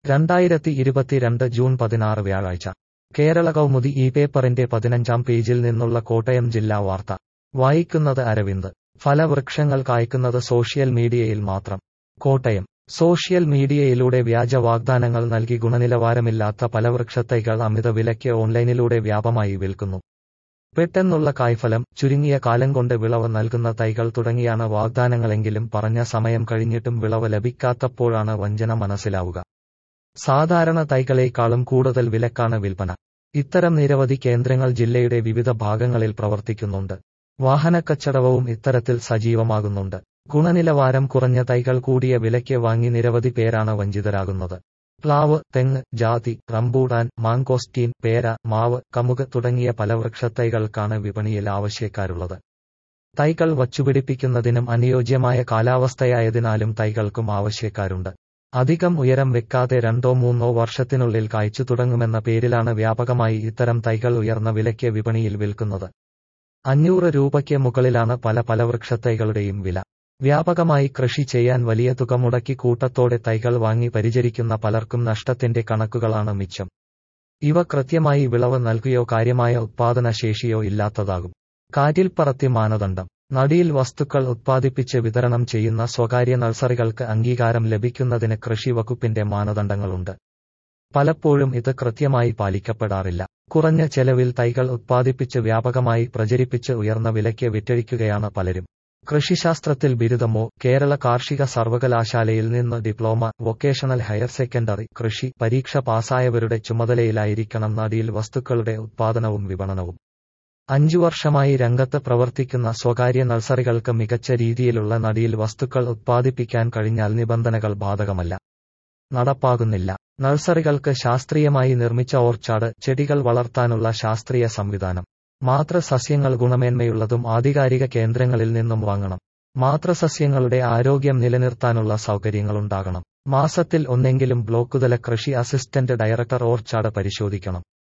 രണ്ടായിരത്തി ഇരുപത്തിരണ്ട് ജൂൺ പതിനാറ് വ്യാഴാഴ്ച കേരള കൗമുദി ഈ പേപ്പറിന്റെ പതിനഞ്ചാം പേജിൽ നിന്നുള്ള കോട്ടയം ജില്ലാ വാർത്ത വായിക്കുന്നത് അരവിന്ദ് ഫലവൃക്ഷങ്ങൾ കായ്ക്കുന്നത് സോഷ്യൽ മീഡിയയിൽ മാത്രം കോട്ടയം സോഷ്യൽ മീഡിയയിലൂടെ വ്യാജ വാഗ്ദാനങ്ങൾ നൽകി ഗുണനിലവാരമില്ലാത്ത ഫലവൃക്ഷത്തൈകൾ അമിത വിലയ്ക്ക് ഓൺലൈനിലൂടെ വ്യാപമായി വിൽക്കുന്നു പെട്ടെന്നുള്ള കായ്ഫലം ചുരുങ്ങിയ കാലം കൊണ്ട് വിളവ് നൽകുന്ന തൈകൾ തുടങ്ങിയാണ് വാഗ്ദാനങ്ങളെങ്കിലും പറഞ്ഞ സമയം കഴിഞ്ഞിട്ടും വിളവ് ലഭിക്കാത്തപ്പോഴാണ് വഞ്ചന മനസ്സിലാവുക സാധാരണ തൈകളേക്കാളും കൂടുതൽ വിലക്കാണ് വിൽപ്പന ഇത്തരം നിരവധി കേന്ദ്രങ്ങൾ ജില്ലയുടെ വിവിധ ഭാഗങ്ങളിൽ പ്രവർത്തിക്കുന്നുണ്ട് വാഹനക്കച്ചടവവും ഇത്തരത്തിൽ സജീവമാകുന്നുണ്ട് ഗുണനിലവാരം കുറഞ്ഞ തൈകൾ കൂടിയ വിലയ്ക്ക് വാങ്ങി നിരവധി പേരാണ് വഞ്ചിതരാകുന്നത് പ്ലാവ് തെങ്ങ് ജാതി റംബൂടാൻ മാങ്കോസ്റ്റീൻ പേര മാവ് കമുക് തുടങ്ങിയ ഫലവൃക്ഷത്തൈകൾക്കാണ് വിപണിയിൽ ആവശ്യക്കാരുള്ളത് തൈകൾ വച്ചുപിടിപ്പിക്കുന്നതിനും അനുയോജ്യമായ കാലാവസ്ഥയായതിനാലും തൈകൾക്കും ആവശ്യക്കാരുണ്ട് അധികം ഉയരം വെക്കാതെ രണ്ടോ മൂന്നോ വർഷത്തിനുള്ളിൽ കായ്ച്ചു തുടങ്ങുമെന്ന പേരിലാണ് വ്യാപകമായി ഇത്തരം തൈകൾ ഉയർന്ന വിലയ്ക്ക് വിപണിയിൽ വിൽക്കുന്നത് അഞ്ഞൂറ് രൂപയ്ക്ക് മുകളിലാണ് പല ഫലവൃക്ഷത്തൈകളുടെയും വില വ്യാപകമായി കൃഷി ചെയ്യാൻ വലിയ തുക മുടക്കി കൂട്ടത്തോടെ തൈകൾ വാങ്ങി പരിചരിക്കുന്ന പലർക്കും നഷ്ടത്തിന്റെ കണക്കുകളാണ് മിച്ചം ഇവ കൃത്യമായി വിളവ് നൽകുകയോ കാര്യമായ ഉത്പാദനശേഷിയോ ഇല്ലാത്തതാകും കാറ്റിൽ പറത്തി മാനദണ്ഡം നടിയിൽ വസ്തുക്കൾ ഉത്പാദിപ്പിച്ച് വിതരണം ചെയ്യുന്ന സ്വകാര്യ നഴ്സറികൾക്ക് അംഗീകാരം ലഭിക്കുന്നതിന് കൃഷി വകുപ്പിന്റെ മാനദണ്ഡങ്ങളുണ്ട് പലപ്പോഴും ഇത് കൃത്യമായി പാലിക്കപ്പെടാറില്ല കുറഞ്ഞ ചെലവിൽ തൈകൾ ഉത്പാദിപ്പിച്ച് വ്യാപകമായി പ്രചരിപ്പിച്ച് ഉയർന്ന വിലയ്ക്ക് വിറ്റഴിക്കുകയാണ് പലരും കൃഷിശാസ്ത്രത്തിൽ ബിരുദമോ കേരള കാർഷിക സർവകലാശാലയിൽ നിന്ന് ഡിപ്ലോമ വൊക്കേഷണൽ ഹയർ സെക്കൻഡറി കൃഷി പരീക്ഷ പാസ്സായവരുടെ ചുമതലയിലായിരിക്കണം നടിയിൽ വസ്തുക്കളുടെ ഉത്പാദനവും വിപണനവും അഞ്ചു വർഷമായി രംഗത്ത് പ്രവർത്തിക്കുന്ന സ്വകാര്യ നഴ്സറികൾക്ക് മികച്ച രീതിയിലുള്ള നടിയിൽ വസ്തുക്കൾ ഉത്പാദിപ്പിക്കാൻ കഴിഞ്ഞാൽ നിബന്ധനകൾ ബാധകമല്ല നടപ്പാകുന്നില്ല നഴ്സറികൾക്ക് ശാസ്ത്രീയമായി നിർമ്മിച്ച ഓർച്ചാഡ് ചെടികൾ വളർത്താനുള്ള ശാസ്ത്രീയ സംവിധാനം മാതൃസസ്യങ്ങൾ ഗുണമേന്മയുള്ളതും ആധികാരിക കേന്ദ്രങ്ങളിൽ നിന്നും വാങ്ങണം മാതൃസസ്യങ്ങളുടെ ആരോഗ്യം നിലനിർത്താനുള്ള സൗകര്യങ്ങളുണ്ടാകണം മാസത്തിൽ ഒന്നെങ്കിലും ബ്ലോക്കുതല കൃഷി അസിസ്റ്റന്റ് ഡയറക്ടർ ഓർച്ചാഡ് പരിശോധിക്കണം